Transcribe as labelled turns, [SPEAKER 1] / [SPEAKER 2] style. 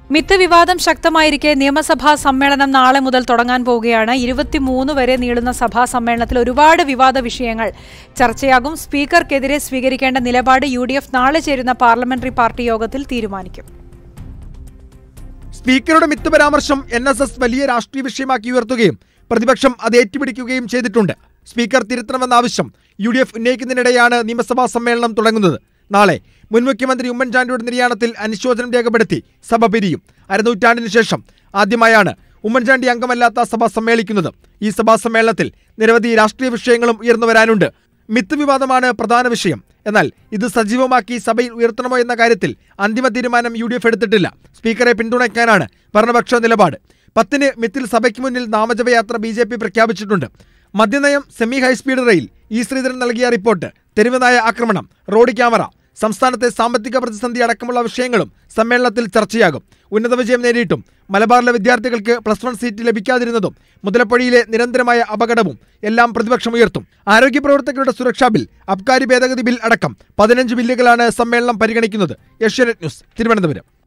[SPEAKER 1] myth വിവാദം ശക്തമായിരിക്കെ നിയമസഭാ സമ്മേളനം നാളെ മുതൽ തുടങ്ങാൻ പോവുകയാണ് ഇരുപത്തിമൂന്ന് വരെ നീളുന്ന സഭാ സമ്മേളനത്തിൽ ഒരുപാട് വിവാദ വിഷയങ്ങൾ ചർച്ചയാകും സ്പീക്കർക്കെതിരെ സ്വീകരിക്കേണ്ട നിലപാട് യു ഡി എഫ് നാളെ ചേരുന്ന പാർലമെന്ററി പാർട്ടി യോഗത്തിൽ തീരുമാനിക്കും
[SPEAKER 2] സ്പീക്കറുടെ മിത്ത് പരാമർശം എൻ എസ് എസ് വലിയ രാഷ്ട്രീയ വിഷയമാക്കി ഉയർത്തുകയും പ്രതിപക്ഷം അത് ഏറ്റുപിടിക്കുകയും ചെയ്തിട്ടുണ്ട് സ്പീക്കർ തിരുത്തണമെന്ന ആവശ്യം യു ഡി എഫ് ഉന്നയിക്കുന്നതിനിടെയാണ് നിയമസഭാ സമ്മേളനം തുടങ്ങുന്നത് നാളെ മുൻ മുഖ്യമന്ത്രി ഉമ്മൻചാണ്ടിയുടെ നിര്യാണത്തിൽ അനുശോചനം രേഖപ്പെടുത്തി സഭ പിരിയും അരനൂറ്റാണ്ടിന് ശേഷം ആദ്യമായാണ് ഉമ്മൻചാണ്ടി അംഗമല്ലാത്ത സഭ സമ്മേളിക്കുന്നത് ഈ സഭാ സമ്മേളനത്തിൽ നിരവധി രാഷ്ട്രീയ വിഷയങ്ങളും ഉയർന്നു വരാനുണ്ട് മിത്ത് വിവാദമാണ് പ്രധാന വിഷയം എന്നാൽ ഇത് സജീവമാക്കി സഭയിൽ ഉയർത്തണമോ എന്ന കാര്യത്തിൽ അന്തിമ തീരുമാനം യു ഡി എഫ് എടുത്തിട്ടില്ല സ്പീക്കറെ പിന്തുണയ്ക്കാനാണ് ഭരണപക്ഷ നിലപാട് പത്തിന് മിത്തിൽ സഭയ്ക്ക് മുന്നിൽ നാമജപയാത്ര ബി ജെ പി പ്രഖ്യാപിച്ചിട്ടുണ്ട് മദ്യനയം semi high speed rail E Sreedharan നൽകിയ റിപ്പോർട്ട് തെരുവുനായ ആക്രമണം റോഡ് ക്യാമറ സംസ്ഥാനത്തെ സാമ്പത്തിക പ്രതിസന്ധി അടക്കമുള്ള വിഷയങ്ങളും സമ്മേളനത്തിൽ ചർച്ചയാകും ഉന്നത വിജയം നേടിയിട്ടും മലബാറിലെ വിദ്യാർത്ഥികൾക്ക് പ്ലസ് വൺ സീറ്റ് ലഭിക്കാതിരുന്നതും മുതലപ്പുഴയിലെ നിരന്തരമായ അപകടവും എല്ലാം പ്രതിപക്ഷം ഉയർത്തും ആരോഗ്യ പ്രവർത്തകരുടെ സുരക്ഷാ ബിൽ അബ്കാരി ഭേദഗതി ബിൽ അടക്കം പതിനഞ്ച് ബില്ലുകളാണ് സമ്മേളനം പരിഗണിക്കുന്നത് ഏഷ്യാനെറ്റ് ന്യൂസ് തിരുവനന്തപുരം